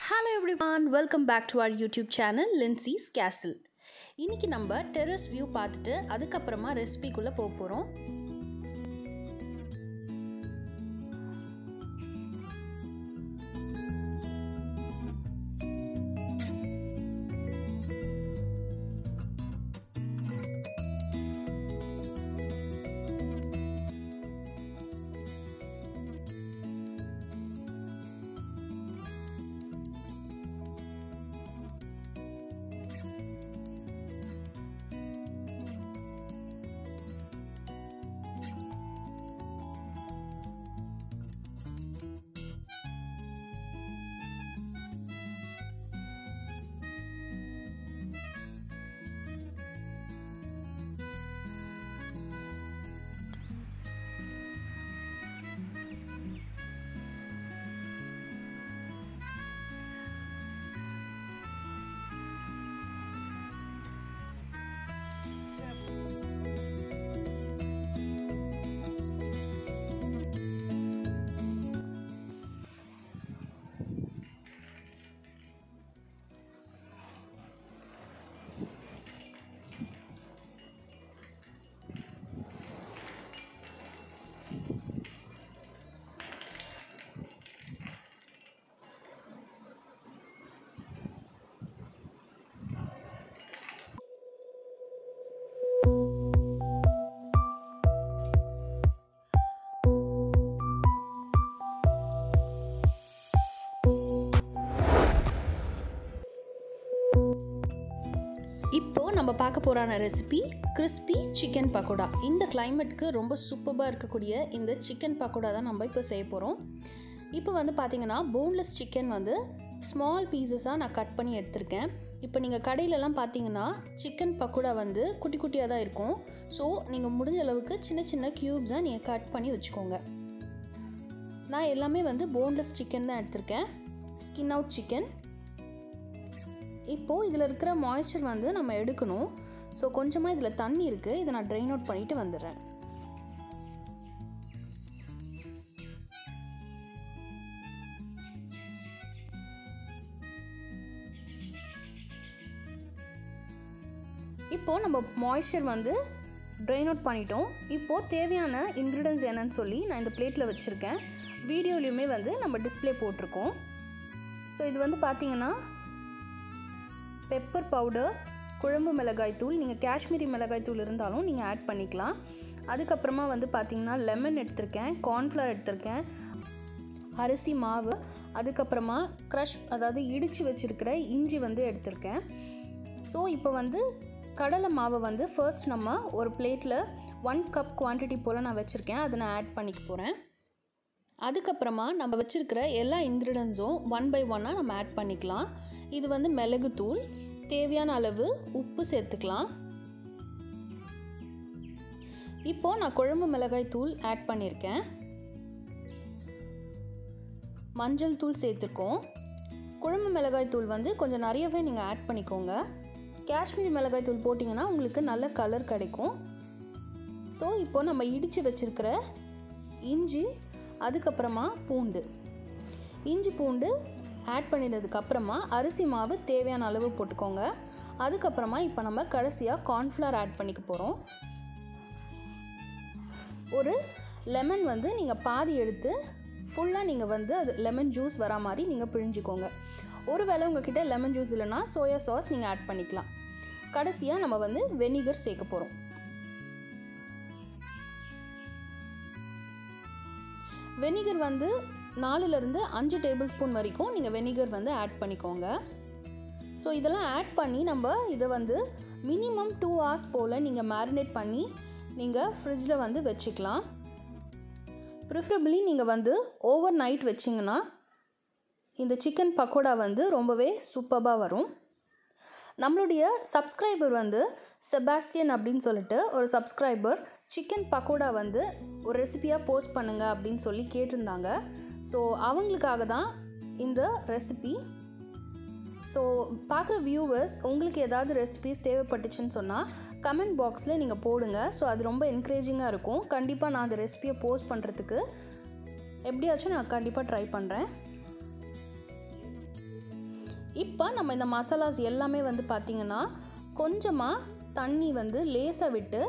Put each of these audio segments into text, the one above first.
hello everyone welcome back to our YouTube channel லின்சிஸ் கேசில் இன்னைக்கு நம்ம டெரஸ் வியூ பார்த்துட்டு அதுக்கப்புறமா ரெசிபிக்குள்ளே போக போகிறோம் இப்போது நம்ம பார்க்க போகிறான ரெசிபி கிறிஸ்பி சிக்கன் பக்கோடா இந்த கிளைமேட்க்கு ரொம்ப சூப்பராக இருக்கக்கூடிய இந்த சிக்கன் பக்கோடா தான் நம்ம இப்போ செய்ய போகிறோம் இப்போ வந்து பார்த்தீங்கன்னா போன்லெஸ் சிக்கன் வந்து ஸ்மால் பீசஸாக நான் கட் பண்ணி எடுத்திருக்கேன் இப்போ நீங்கள் கடையிலலாம் பார்த்தீங்கன்னா சிக்கன் பக்கோடா வந்து குட்டி குட்டியாக தான் இருக்கும் ஸோ நீங்கள் முடிஞ்ச அளவுக்கு சின்ன சின்ன க்யூப்ஸாக நீங்கள் கட் பண்ணி வச்சுக்கோங்க நான் எல்லாமே வந்து போன்லெஸ் சிக்கன் தான் எடுத்திருக்கேன் ஸ்கின் அவுட் சிக்கன் இப்போது இதில் இருக்கிற மாய்ஸ்சர் வந்து நம்ம எடுக்கணும் ஸோ கொஞ்சமாக இதில் தண்ணி இருக்குது இதை நான் ட்ரைன் அவுட் பண்ணிவிட்டு வந்துடுறேன் இப்போது நம்ம மாய்ஸ்சர் வந்து ட்ரைன் அவுட் பண்ணிட்டோம் இப்போது தேவையான இன்க்ரீடியன்ஸ் என்னன்னு சொல்லி நான் இந்த பிளேட்டில் வச்சுருக்கேன் வீடியோலையுமே வந்து நம்ம டிஸ்பிளே போட்டிருக்கோம் ஸோ இது வந்து பார்த்திங்கன்னா பெப்பர் பவுடர் குழம்பு மிளகாய் தூள் நீங்கள் காஷ்மீரி மிளகாய் தூள் இருந்தாலும் நீங்கள் ஆட் பண்ணிக்கலாம் அதுக்கப்புறமா வந்து பார்த்திங்கன்னா லெமன் எடுத்திருக்கேன் கார்ன்ஃப்ளவர் எடுத்திருக்கேன் அரிசி மாவு அதுக்கப்புறமா க்ரஷ் அதாவது இடித்து வச்சுருக்கிற இஞ்சி வந்து எடுத்திருக்கேன் ஸோ இப்போ வந்து கடலை மாவை வந்து ஃபர்ஸ்ட் நம்ம ஒரு பிளேட்டில் ஒன் கப் குவான்டிட்டி போல் நான் வச்சுருக்கேன் அதை நான் ஆட் பண்ணிக்க போகிறேன் அதுக்கப்புறமா நம்ம வச்சுருக்கிற எல்லா இன்க்ரீடியன்ஸும் ஒன் பை ஒன்னாக நம்ம ஆட் பண்ணிக்கலாம் இது வந்து மிளகுத்தூள் தேவையான அளவு உப்பு சேர்த்துக்கலாம் இப்போது நான் குழம்பு மிளகாய் தூள் ஆட் பண்ணியிருக்கேன் மஞ்சள் தூள் சேர்த்துருக்கோம் குழம்பு மிளகாய் தூள் வந்து கொஞ்சம் நிறையவே நீங்கள் ஆட் பண்ணிக்கோங்க காஷ்மீரி மிளகாய் தூள் போட்டிங்கன்னா உங்களுக்கு நல்ல கலர் கிடைக்கும் ஸோ இப்போ நம்ம இடித்து வச்சுருக்கிற இஞ்சி அதுக்கப்புறமா பூண்டு இஞ்சி பூண்டு ஆட் பண்ணினதுக்கப்புறமா அரிசி மாவு தேவையான அளவு போட்டுக்கோங்க அதுக்கப்புறமா இப்போ நம்ம கடைசியாக கார்ன்ஃப்ளவர் ஆட் பண்ணிக்க போகிறோம் ஒரு லெமன் வந்து நீங்கள் பாதி எடுத்து ஃபுல்லாக நீங்கள் வந்து அது லெமன் ஜூஸ் வரா மாதிரி நீங்கள் பிழிஞ்சிக்கோங்க ஒருவேளை உங்ககிட்ட லெமன் ஜூஸ் இல்லைன்னா சோயா சாஸ் நீங்கள் ஆட் பண்ணிக்கலாம் கடைசியாக நம்ம வந்து வெனிகர் சேர்க்க போகிறோம் வெனிகர் வந்து நாலுலேருந்து அஞ்சு டேபிள் ஸ்பூன் வரைக்கும் நீங்கள் வெனிகர் வந்து ஆட் பண்ணிக்கோங்க ஸோ இதெல்லாம் ஆட் பண்ணி நம்ம இதை வந்து மினிமம் டூ ஹவர்ஸ் போல் நீங்கள் மேரினேட் பண்ணி நீங்கள் ஃப்ரிட்ஜில் வந்து வச்சுக்கலாம் ப்ரிஃபரபிளி நீங்கள் வந்து ஓவர் நைட் வச்சிங்கன்னா இந்த சிக்கன் பக்கோடா வந்து ரொம்பவே சூப்பராக வரும் நம்மளுடைய சப்ஸ்கிரைபர் வந்து செபாஸ்டியன் அப்படின்னு சொல்லிட்டு ஒரு சப்ஸ்கிரைபர் சிக்கன் பக்கோடா வந்து ஒரு ரெசிபியாக போஸ்ட் பண்ணுங்கள் அப்படின்னு சொல்லி கேட்டிருந்தாங்க ஸோ அவங்களுக்காக தான் இந்த ரெசிபி ஸோ பார்க்குற வியூவர்ஸ் உங்களுக்கு ஏதாவது ரெசிபிஸ் தேவைப்பட்டுச்சுன்னு சொன்னால் கமெண்ட் பாக்ஸில் நீங்கள் போடுங்க ஸோ அது ரொம்ப என்கரேஜிங்காக இருக்கும் கண்டிப்பாக நான் அந்த ரெசிபியை போஸ்ட் பண்ணுறதுக்கு எப்படியாச்சும் நான் கண்டிப்பாக ட்ரை பண்ணுறேன் இப்போ நம்ம இந்த மசாலாஸ் எல்லாமே வந்து பார்த்திங்கன்னா கொஞ்சமாக தண்ணி வந்து லேசாக விட்டு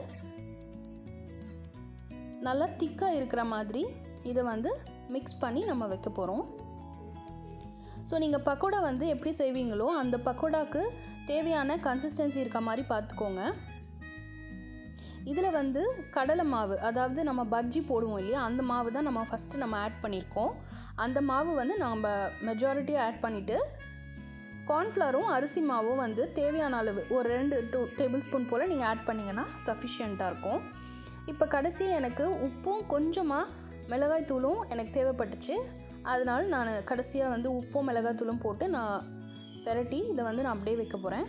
நல்லா திக்காக இருக்கிற மாதிரி இதை வந்து மிக்ஸ் பண்ணி நம்ம வைக்க போகிறோம் ஸோ நீங்கள் பக்கோடா வந்து எப்படி செய்வீங்களோ அந்த பக்கோடாக்கு தேவையான கன்சிஸ்டன்சி இருக்க மாதிரி பார்த்துக்கோங்க இதில் வந்து கடலை மாவு அதாவது நம்ம பஜ்ஜி போடுவோம் இல்லையா அந்த மாவு தான் நம்ம ஃபஸ்ட்டு நம்ம ஆட் பண்ணியிருக்கோம் அந்த மாவு வந்து நம்ம மெஜாரிட்டியாக ஆட் பண்ணிவிட்டு கார்ன்ஃப்ளவரும் அரிசி மாவும் வந்து தேவையான அளவு ஒரு ரெண்டு டூ டேபிள் ஸ்பூன் போல் நீங்கள் ஆட் பண்ணிங்கன்னா சஃபிஷியண்ட்டாக இருக்கும் இப்போ கடைசியாக எனக்கு உப்பும் கொஞ்சமாக மிளகாய் தூளும் எனக்கு தேவைப்பட்டுச்சு அதனால் நான் கடைசியாக வந்து உப்பும் மிளகாய் தூளும் போட்டு நான் பெரட்டி இதை வந்து நான் அப்படியே வைக்க போகிறேன்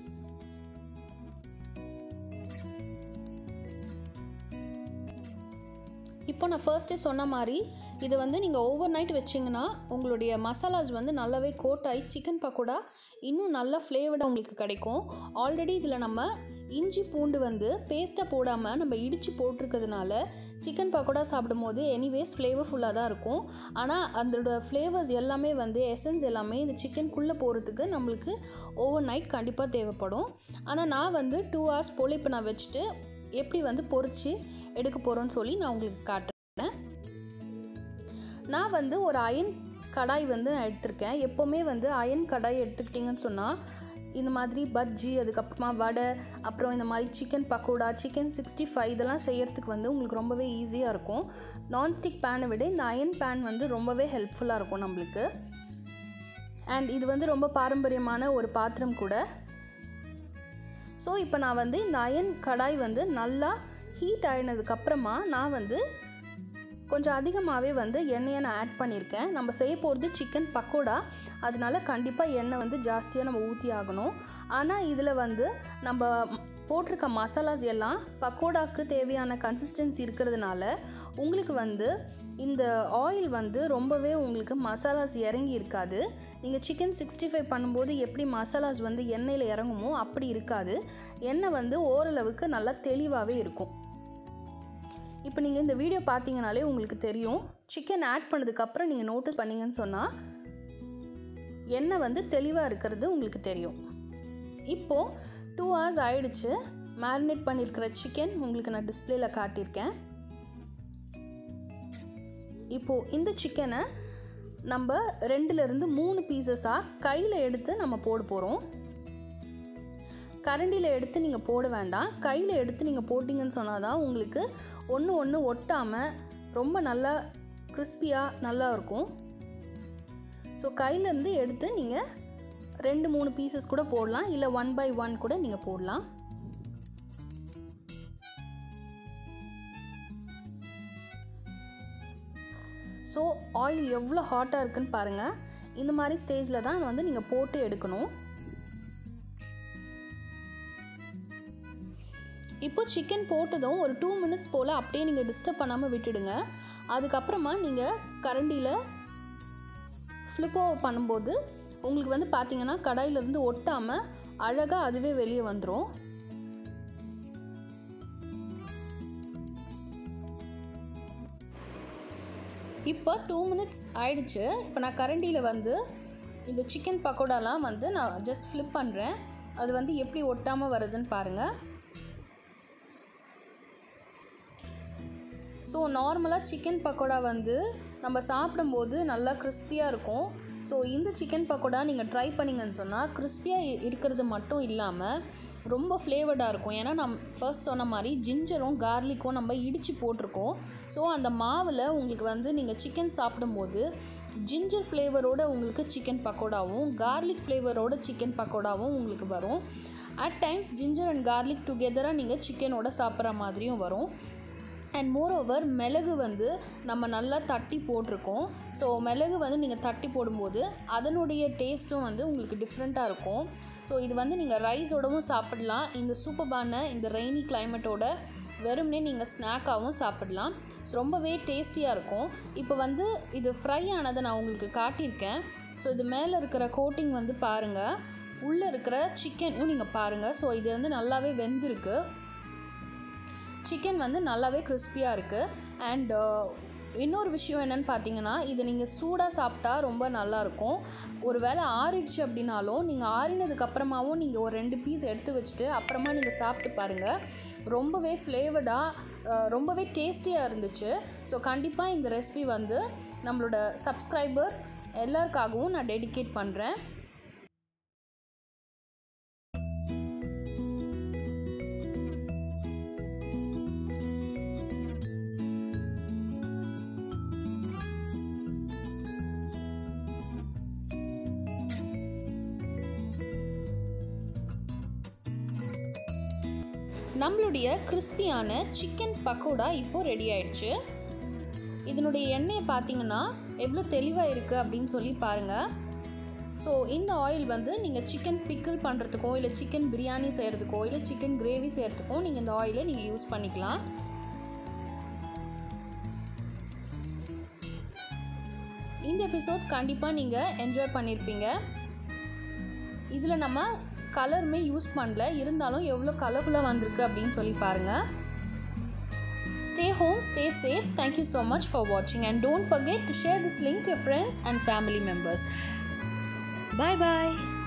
இப்போ நான் ஃபர்ஸ்ட்டே சொன்ன மாதிரி இது வந்து நீங்கள் ஓவர் நைட் வச்சிங்கன்னா உங்களுடைய மசாலாஸ் வந்து நல்லாவே கோட் ஆகி சிக்கன் பக்கோடா இன்னும் நல்லா ஃப்ளேவர்டாக உங்களுக்கு கிடைக்கும் ஆல்ரெடி இதில் நம்ம இஞ்சி பூண்டு வந்து பேஸ்ட்டாக போடாமல் நம்ம இடித்து போட்டிருக்கிறதுனால சிக்கன் பக்கோடா சாப்பிடும் போது எனிவேஸ் ஃப்ளேவர்ஃபுல்லாக தான் இருக்கும் ஆனால் அதோட ஃப்ளேவர்ஸ் எல்லாமே வந்து எசன்ஸ் எல்லாமே இந்த சிக்கனுக்குள்ளே போகிறதுக்கு நம்மளுக்கு ஓவர் நைட் கண்டிப்பாக தேவைப்படும் ஆனால் நான் வந்து டூ ஹவர்ஸ் போல் இப்போ நான் வச்சுட்டு எப்படி வந்து பொறிச்சு எடுக்க போகிறோன்னு சொல்லி நான் உங்களுக்கு காட்டுறேன் நான் வந்து ஒரு அயன் கடாய் வந்து நான் எடுத்திருக்கேன் எப்போவுமே வந்து அயன் கடாய் எடுத்துக்கிட்டிங்கன்னு சொன்னால் இந்த மாதிரி பஜ்ஜி அதுக்கப்புறமா வடை அப்புறம் இந்த மாதிரி chicken pakoda chicken sixty five இதெல்லாம் செய்கிறதுக்கு வந்து உங்களுக்கு ரொம்பவே ஈஸியாக இருக்கும் நான்ஸ்டிக் பேனை விட இந்த அயன் பேன் வந்து ரொம்பவே ஹெல்ப்ஃபுல்லாக இருக்கும் நம்மளுக்கு அண்ட் இது வந்து ரொம்ப பாரம்பரியமான ஒரு பாத்திரம் கூட ஸோ இப்போ நான் வந்து இந்த அயன் கடாய் வந்து நல்லா ஹீட் ஆகினதுக்கப்புறமா நான் வந்து கொஞ்சம் அதிகமாகவே வந்து எண்ணெயை நான் ஆட் பண்ணியிருக்கேன் நம்ம செய்ய போகிறது சிக்கன் பக்கோடா அதனால கண்டிப்பாக எண்ணெய் வந்து ஜாஸ்தியாக நம்ம ஊற்றி ஆகணும் ஆனால் இதில் வந்து நம்ம போட்டிருக்க மசாலாஸ் எல்லாம் பக்கோடாக்கு தேவையான கன்சிஸ்டன்சி இருக்கிறதுனால உங்களுக்கு வந்து இந்த ஆயில் வந்து ரொம்பவே உங்களுக்கு மசாலாஸ் இறங்கி இருக்காது நீங்கள் சிக்கன் சிக்ஸ்டி ஃபைவ் பண்ணும்போது எப்படி மசாலாஸ் வந்து எண்ணெயில் இறங்குமோ அப்படி இருக்காது எண்ணெய் வந்து ஓரளவுக்கு நல்லா தெளிவாகவே இருக்கும் இப்போ நீங்கள் இந்த வீடியோ பார்த்தீங்கனாலே உங்களுக்கு தெரியும் சிக்கன் ஆட் பண்ணதுக்கப்புறம் நீங்கள் நோட்டீஸ் பண்ணீங்கன்னு சொன்னால் எண்ணெய் வந்து தெளிவாக இருக்கிறது உங்களுக்கு தெரியும் இப்போது டூ ஹவர்ஸ் ஆயிடுச்சு மேரினேட் பண்ணியிருக்கிற சிக்கன் உங்களுக்கு நான் டிஸ்பிளேல காட்டியிருக்கேன் இப்போது இந்த சிக்கனை நம்ம ரெண்டுலேருந்து மூணு பீசஸாக கையில் எடுத்து நம்ம போட போகிறோம் கரண்டியில் எடுத்து நீங்கள் போட வேண்டாம் கையில் எடுத்து நீங்கள் போட்டிங்கன்னு சொன்னால் தான் உங்களுக்கு ஒன்று ஒன்று ஒட்டாமல் ரொம்ப நல்லா கிறிஸ்பியாக நல்லா இருக்கும் ஸோ கையிலேருந்து எடுத்து நீங்கள் ரெண்டு மூணு பீசஸ் கூட போடலாம் இல்லை ஒன் பை ஒன் கூட நீங்கள் போடலாம் ஸோ ஆயில் எவ்வளோ ஹாட்டாக இருக்குன்னு பாருங்கள் இந்த மாதிரி ஸ்டேஜில் தான் வந்து நீங்கள் போட்டு எடுக்கணும் இப்போ சிக்கன் போட்டதும் ஒரு டூ மினிட்ஸ் போல் அப்படியே நீங்கள் டிஸ்டர்ப் பண்ணாமல் விட்டுடுங்க அதுக்கப்புறமா நீங்கள் கரண்டியில் ஃப்ளிப் ஓவர் பண்ணும்போது உங்களுக்கு வந்து பார்த்தீங்கன்னா கடாயிலிருந்து ஒட்டாமல் அழகாக அதுவே வெளியே வந்துடும் இப்போ டூ மினிட்ஸ் ஆயிடுச்சு இப்போ நான் கரண்டியில் வந்து இந்த சிக்கன் பக்கோடாலாம் வந்து நான் ஜஸ்ட் ஃப்ளிப் பண்ணுறேன் அது வந்து எப்படி ஒட்டாமல் வருதுன்னு பாருங்கள் ஸோ நார்மலாக சிக்கன் பக்கோடா வந்து நம்ம சாப்பிடும்போது நல்லா கிறிஸ்பியாக இருக்கும் ஸோ இந்த சிக்கன் பக்கோடா நீங்கள் ட்ரை பண்ணிங்கன்னு சொன்னால் கிறிஸ்பியாக இருக்கிறது மட்டும் இல்லாமல் ரொம்ப ஃப்ளேவர்டாக இருக்கும் ஏன்னா நம்ம ஃபர்ஸ்ட் சொன்ன மாதிரி ஜிஞ்சரும் கார்லிக்கும் நம்ம இடித்து போட்டிருக்கோம் ஸோ அந்த மாவில் உங்களுக்கு வந்து நீங்கள் சிக்கன் சாப்பிடும்போது ஜிஞ்சர் ஃப்ளேவரோட உங்களுக்கு சிக்கன் பக்கோடாவும் கார்லிக் ஃப்ளேவரோட சிக்கன் பக்கோடாவும் உங்களுக்கு வரும் at times ginger and garlic டுகெதராக நீங்கள் சிக்கனோட சாப்பிட்ற மாதிரியும் வரும் அண்ட் மோரோவர் மிளகு வந்து நம்ம நல்லா தட்டி போட்டிருக்கோம் ஸோ மிளகு வந்து நீங்கள் தட்டி போடும்போது அதனுடைய டேஸ்ட்டும் வந்து உங்களுக்கு டிஃப்ரெண்ட்டாக இருக்கும் ஸோ இது வந்து நீங்கள் ரைஸோடவும் சாப்பிடலாம் இந்த சூப்பர்பான இந்த ரெய்னி கிளைமேட்டோட வெறும்னே நீங்கள் ஸ்நாக்காகவும் சாப்பிடலாம் ஸோ ரொம்பவே டேஸ்டியாக இருக்கும் இப்போ வந்து இது ஃப்ரை ஆனதை நான் உங்களுக்கு காட்டியிருக்கேன் ஸோ இது மேலே இருக்கிற கோட்டிங் வந்து பாருங்கள் உள்ளே இருக்கிற சிக்கனையும் நீங்கள் பாருங்கள் ஸோ இது வந்து நல்லாவே வெந்திருக்கு சிக்கன் வந்து நல்லாவே கிறிஸ்பியாக இருக்குது அண்ட் இன்னொரு விஷயம் என்னென்னு பார்த்தீங்கன்னா இது நீங்கள் சூடாக சாப்பிட்டா ரொம்ப நல்லாயிருக்கும் ஒரு வேளை ஆறிடுச்சு அப்படின்னாலும் நீங்கள் ஆறினதுக்கு அப்புறமாவும் நீங்கள் ஒரு ரெண்டு பீஸ் எடுத்து வச்சுட்டு அப்புறமா நீங்கள் சாப்பிட்டு பாருங்கள் ரொம்பவே ஃப்ளேவர்டாக ரொம்பவே டேஸ்டியாக இருந்துச்சு ஸோ கண்டிப்பாக இந்த ரெசிபி வந்து நம்மளோட சப்ஸ்கிரைபர் எல்லாருக்காகவும் நான் டெடிகேட் பண்ணுறேன் நம்மளுடைய கிறிஸ்பியான சிக்கன் பக்கோடா இப்போ ரெடி ஆயிடுச்சு இதனுடைய எண்ணெயை பார்த்தீங்கன்னா எவ்வளோ தெளிவாக இருக்குது அப்படின்னு சொல்லி பாருங்கள் ஸோ இந்த ஆயில் வந்து நீங்கள் சிக்கன் பிக்கிள் பண்ணுறதுக்கோ இல்லை சிக்கன் பிரியாணி செய்கிறதுக்கோ இல்லை சிக்கன் கிரேவி செய்கிறதுக்கோ நீங்கள் இந்த ஆயிலை நீங்கள் யூஸ் பண்ணிக்கலாம் இந்த எபிசோட் கண்டிப்பாக நீங்கள் என்ஜாய் பண்ணியிருப்பீங்க இதில் நம்ம கலருமே யூஸ் பண்ணல இருந்தாலும் எவ்வளோ கலர்ஃபுல்லாக வந்திருக்கு அப்படின்னு சொல்லி பாருங்கள் stay home stay safe thank you so much for வாட்சிங் and don't forget to share this link to friends and family members bye bye